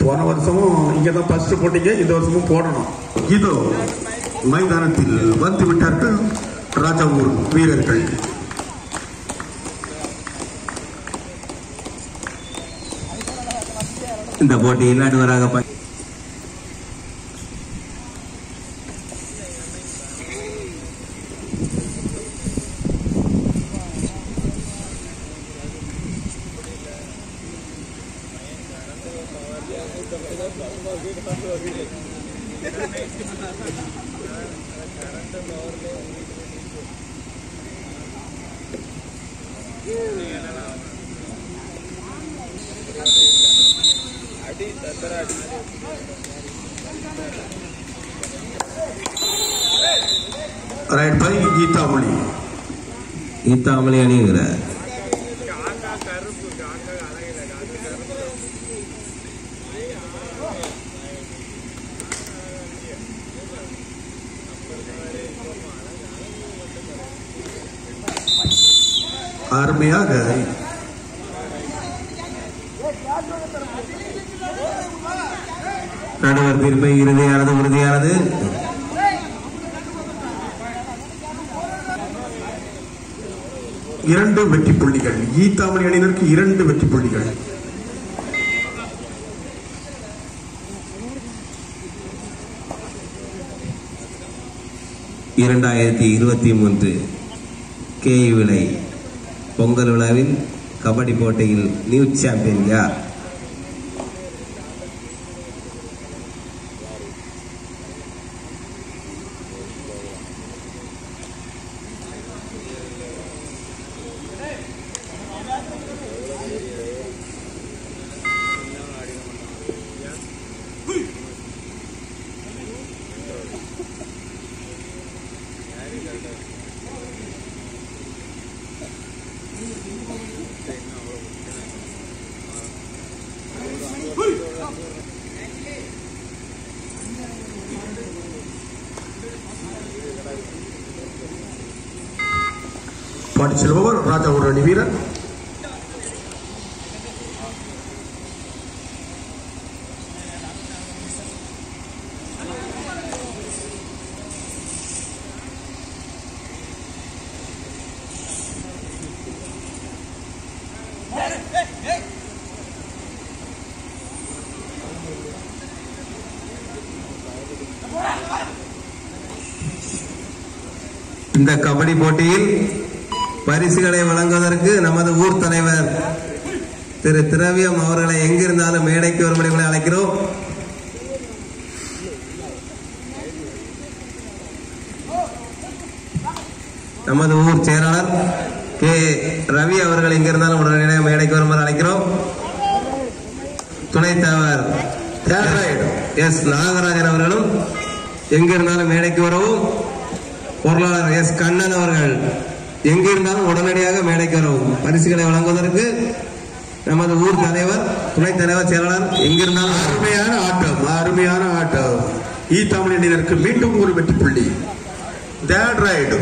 போன வருஷமும் இங்க தான் ஃபர்ஸ்ட் போட்டீங்க இந்த வருஷமும் போடணும் இதோ மைதானத்தில் வந்து விட்டார்கள் ராஜாவூர் வீரர்கள் இந்த போட்டியில் நடுவராக ப- ரைட் பை கீதாமணி ஈத்தாமலை அணிகிறார் அருமையாக நடுவர் தீர்ப்பு இறுதியானது உறுதியானது இரண்டு வெற்றி புள்ளிகள் கீதாமணி அணியினருக்கு இரண்டு வெற்றி புள்ளிகள் இரண்டாயிரத்தி இருபத்தி மூன்று கே விலை பொங்கல் விழாவில் கபடி போட்டியில் நியூ சாம்பியன் யார் பாடி செல்பவர் ராஜாவூர் அணி வீரர் இந்த கபடி போட்டியில் பரிசுகளை வழங்குவதற்கு நமது ஊர் தலைவர் திரு திரவியம் அவர்களை எங்கிருந்தாலும் மேடைக்கு வரும்படி உங்களை அழைக்கிறோம் நமது ஊர் செயலாளர் கே ரவி அவர்கள் எங்கிருந்தாலும் உடனடியாக மேடைக்கு வருமாறு அழைக்கிறோம் துணைத் தலைவர் எஸ் நாகராஜன் அவர்களும் எங்கிருந்தாலும் மேடைக்கு வரவும் பொருளாளர் எஸ் கண்ணன் அவர்கள் எங்கிருந்தாலும் உடனடியாக மேடைக்கு வரவும் பரிசுகளை வழங்குவதற்கு நமது ஊர் தலைவர் துணைத் தலைவர் செயலாளர் எங்கிருந்தாலும் அருமையான ஆட்டம் அருமையான ஆட்டம் ஈத்தாமணி அணியினருக்கு மீண்டும் ஒரு வெற்றி புள்ளி தேர்ட் ரைடு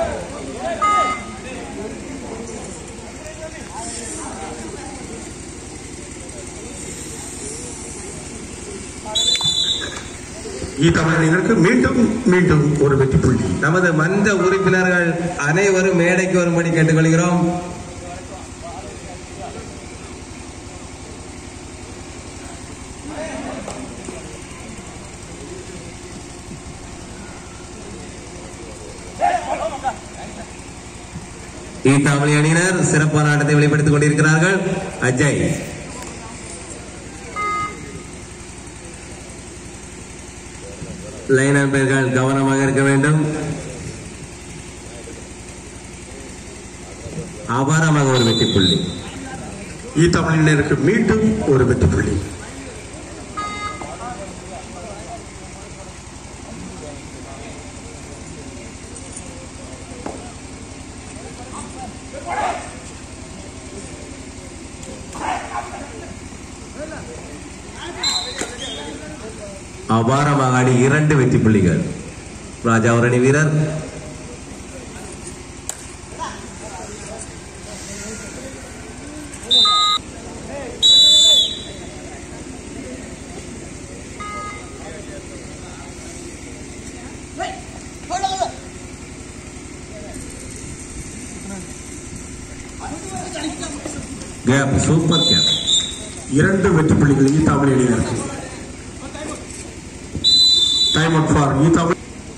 ஈத்தாமணி அணியினருக்கு மீண்டும் மீண்டும் ஒரு வெற்றி புள்ளி நமது மன்ற உறுப்பினர்கள் அனைவரும் மேடைக்கு வரும்படி கேட்டுக்கொள்கிறோம் ஈத்தாமணி அணியினர் சிறப்பான ஆட்டத்தை வெளிப்படுத்திக் கொண்டிருக்கிறார்கள் அஜய் லைன் அம்பையர்கள் கவனமாக இருக்க வேண்டும் அபாரமாக ஒரு வெற்றி புள்ளி ஈத்தாமணி அணியினருக்கு மீண்டும் ஒரு வெற்றி புள்ளி அபாரமாக ஆடி இரண்டு வெற்றி புள்ளிகள் ராஜா ஒரு அணி வீரர் கேப் சூப்பர் கேப் இரண்டு வெற்றி புள்ளிகள் ஈ தமிழ் அணியினருக்கு time out for E Tamil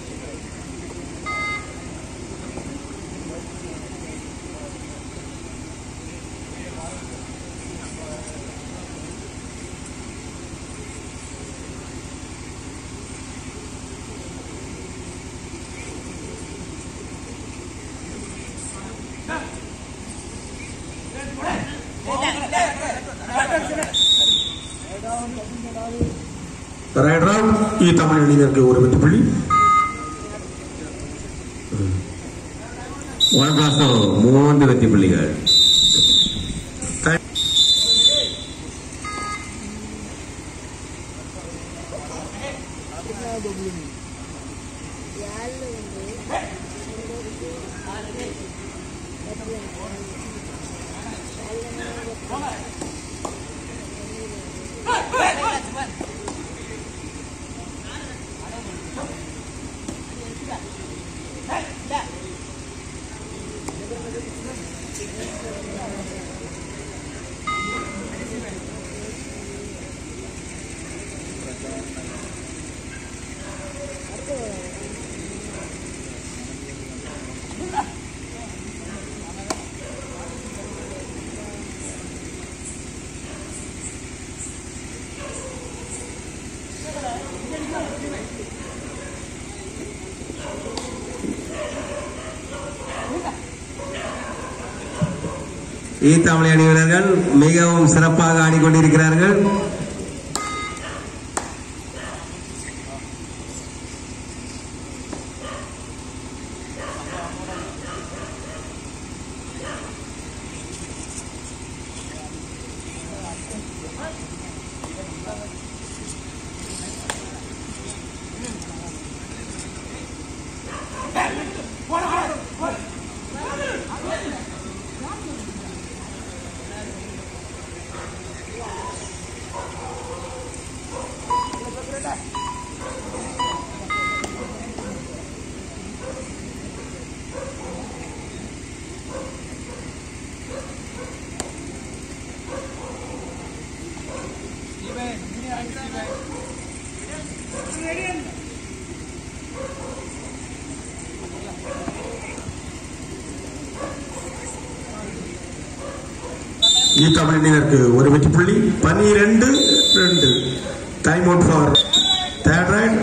raider out E Tamil அணியினருக்கு ஒரு வெற்றி புள்ளி ஒன் பிளஸ் மூன்று வெற்றி புள்ளிகள் Time- ஈ தமிழ் அணி வீரர்கள் மிகவும் சிறப்பாக ஆடிக்கொண்டிருக்கிறார்கள் ஈ தமிழ் அணியினருக்கு ஒரு வெற்றி புள்ளி பனிரெண்டு ரெண்டு time out for third raid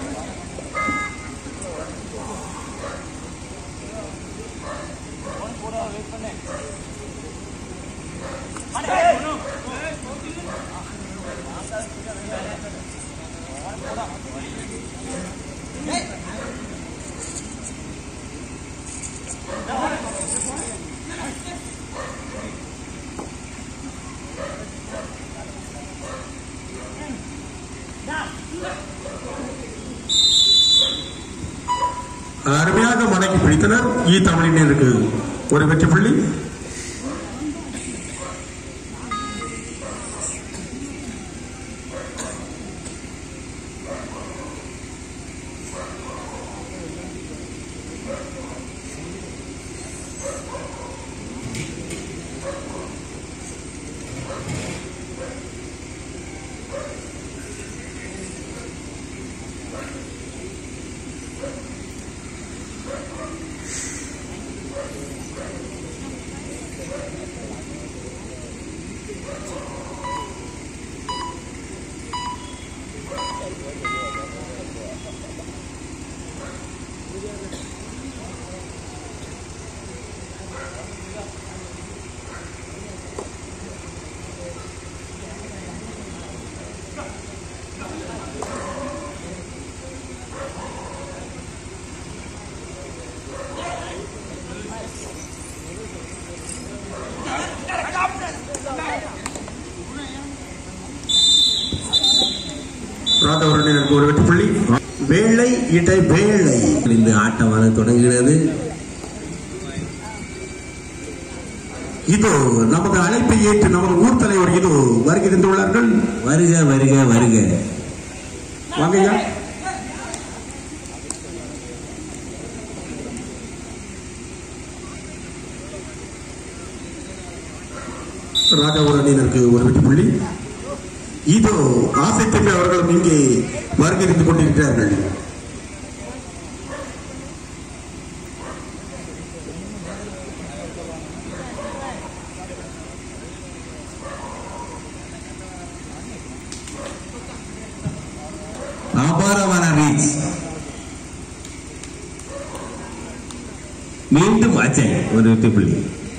அருமையாக மடக்கி பிடித்தனர் ஈ தமிழினருக்கு ஒரு வெற்றி புள்ளி ராதவரனுக்கு ஒரு வெற்றி புள்ளி வேளை இடை வேளை இந்த ஆட்டமானது தொடங்குகிறது இதோ நமது அழைப்பை ஏற்று நமது ஊர் தலைவர் இதோ வருகை தந்துள்ளார்கள் வருக வருக வருக வாங்கய்யா ராஜ அணியினருக்கு ஒரு வெற்றி புள்ளி இதோ ஆசை தம்பி அவர்களும் இங்கே வருகை இருந்து கொண்டிருக்கிறார்கள் அபாரமான ரீச் மீண்டும் அஜய் ஒரு வெற்றி புள்ளி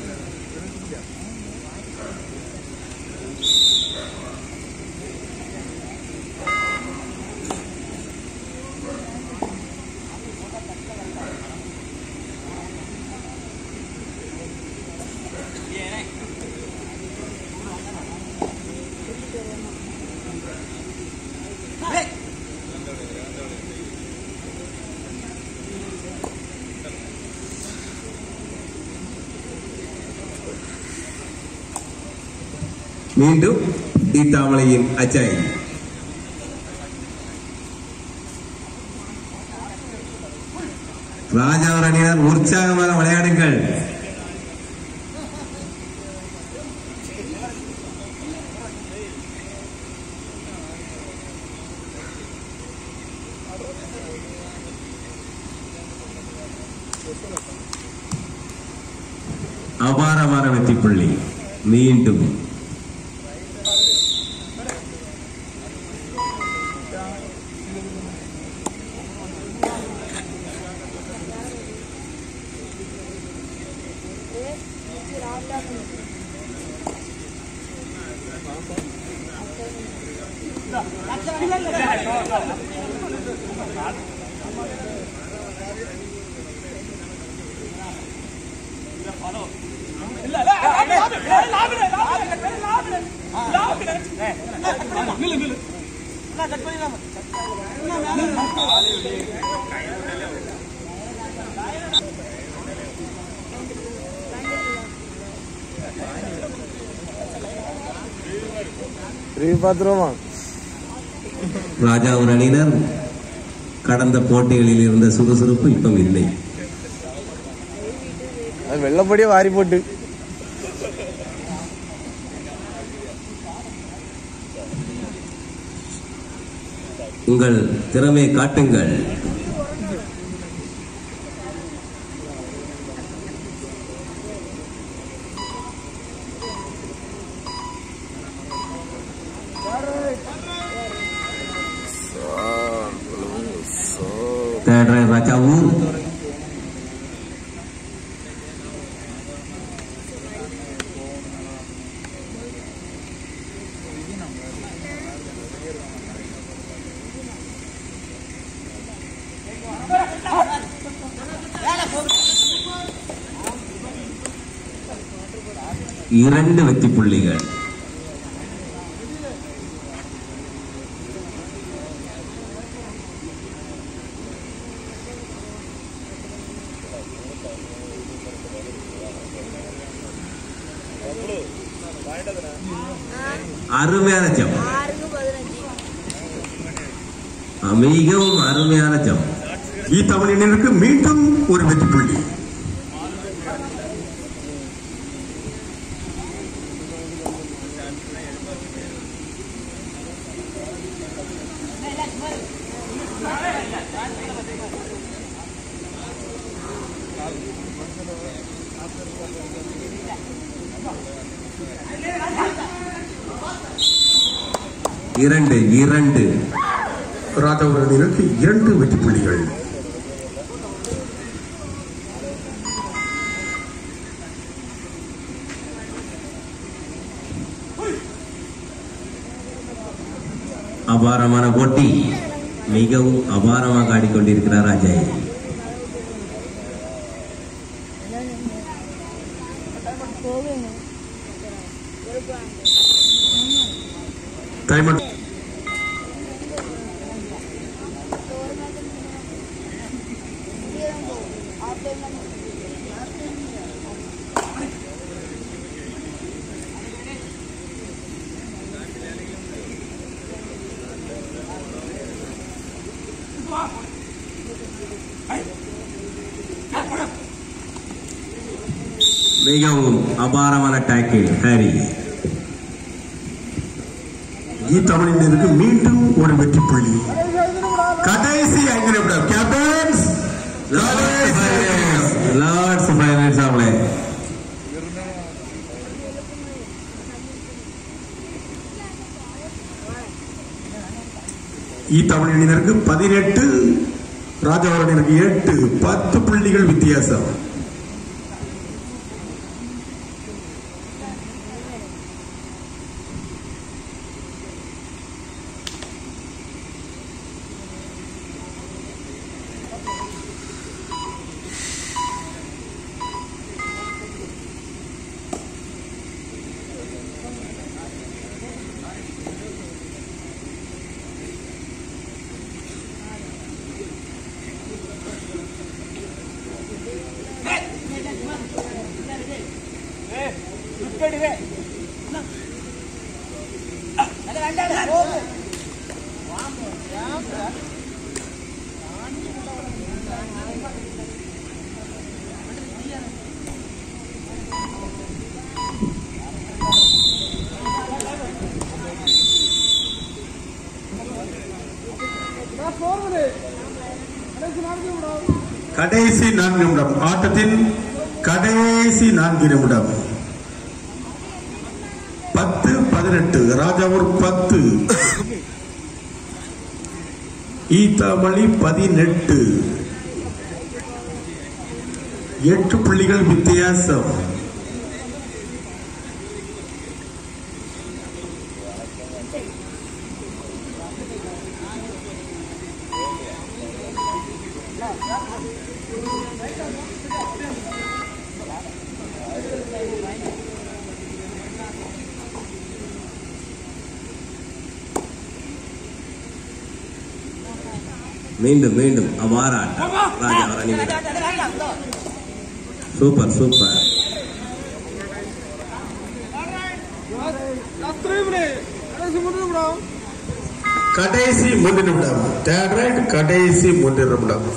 மீண்டும் தீத்தாமலையின் அஜய் ராஜாவர் அணியினர் உற்சாகமான விளையாடுங்கள் அபாரமான வெற்றி புள்ளி மீண்டும் பார்த்துருவோமா ராஜாவர் அணியினர் கடந்த போட்டிகளில் இருந்த சுறுசுறுப்பு இப்பம் இல்லை அது வெள்ளப்படியே வாரி போட்டு உங்கள் திறமையை காட்டுங்கள் தேர்ட் ரைட் ராஜாவூர் இரண்டு வெற்றி புள்ளிகள் அருமையான ஜம் ஆறுக்கு பதினஞ்சு மிகவும் அருமையான ஜம் கீதாமணி அணியினருக்கு மீண்டும் ஒரு வெற்றி புள்ளி இரண்டு இரண்டு ராஜாவர் அணியினருக்கு இரண்டு வெற்றி புள்ளிகள் அபாரமான போட்டி மிகவும் அபாரமாக ஆடிக்கொண்டிருக்கிறார் அஜய் போகுங்க டைம் அவுட். மிகவும் அபாரமான டேக்கில் ஹரி ஈ தமிழினருக்கு மீண்டும் ஒரு வெற்றி புள்ளி கடைசி ஐந்து நிமிடம் கேப்டன்ஸ் லார்ட்ஸ் ஃபைனல்ஸ் அவளே ஈ தமிழினருக்கு பதினெட்டு ராஜவரணியருக்கு எட்டு பத்து புள்ளிகள் வித்தியாசம் கடைசி நான்கு நிமிடம் ஆட்டத்தின் கடைசி நான்கு நிமிடம் பத்து பதினெட்டு ராஜாவூர் பத்து ஈத்தாமணி பதினெட்டு எட்டு புள்ளிகள் வித்தியாசம் மீண்டும் மீண்டும் அபாராட்டம் ராஜா அணிவீரர் சூப்பர் சூப்பர் கடைசி மூன்று நிமிடம் தேர்ட் ரைட் கடைசி மூன்று நிமிடம்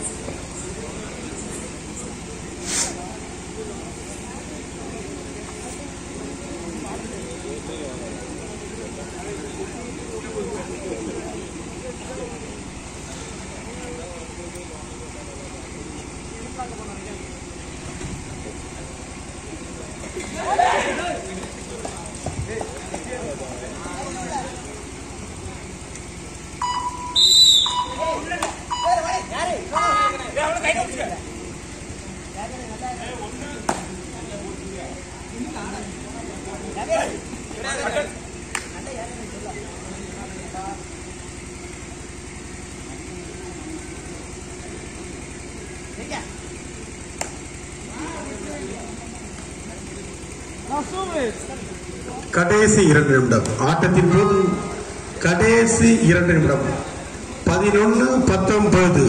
கடைசி இரண்டு நிமிடம் ஆட்டத்தின் போது கடைசி இரண்டு நிமிடம் பதினொன்னு பத்தொன்பது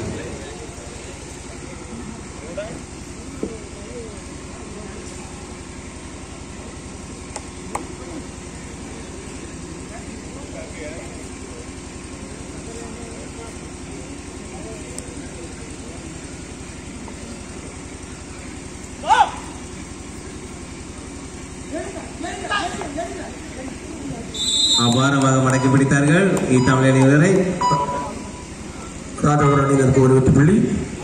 அபாரமாக மடக்கி பிடித்தார்கள் ஈத்தாமலை அணிவீரரை ராஜபுர அணியினருக்கு ஒரு வெற்றி புள்ளி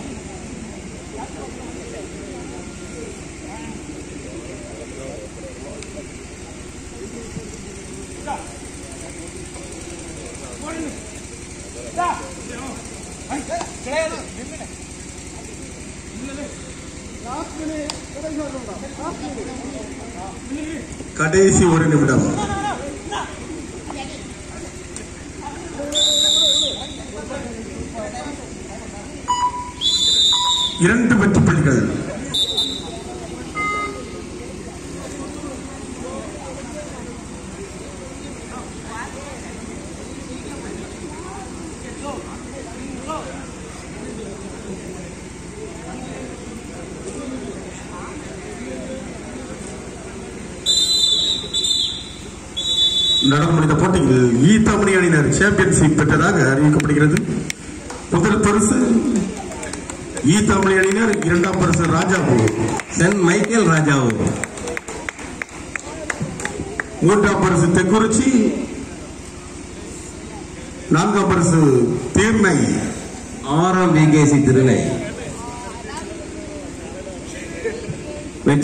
கடைசி ஒரு நிமிடம் இரண்டு வெற்றி புள்ளிகள் நடந்து முடிந்த போட்டியில் ஈத்தாமணி அணியினர் சாம்பியன்ஷிப் பெற்றதாக அறிவிக்கப்படுகிறது முதல் பரிசு ஈத்தாமணி அணியினர் இரண்டாம் பரிசு ராஜாபூர் சென்ட் மைக்கேல் ராஜாவு மூன்றாம் பரிசு தெக்குறிச்சி நான்காம் பரிசு தீர்ணை ஆறாம் விகேசி திருநை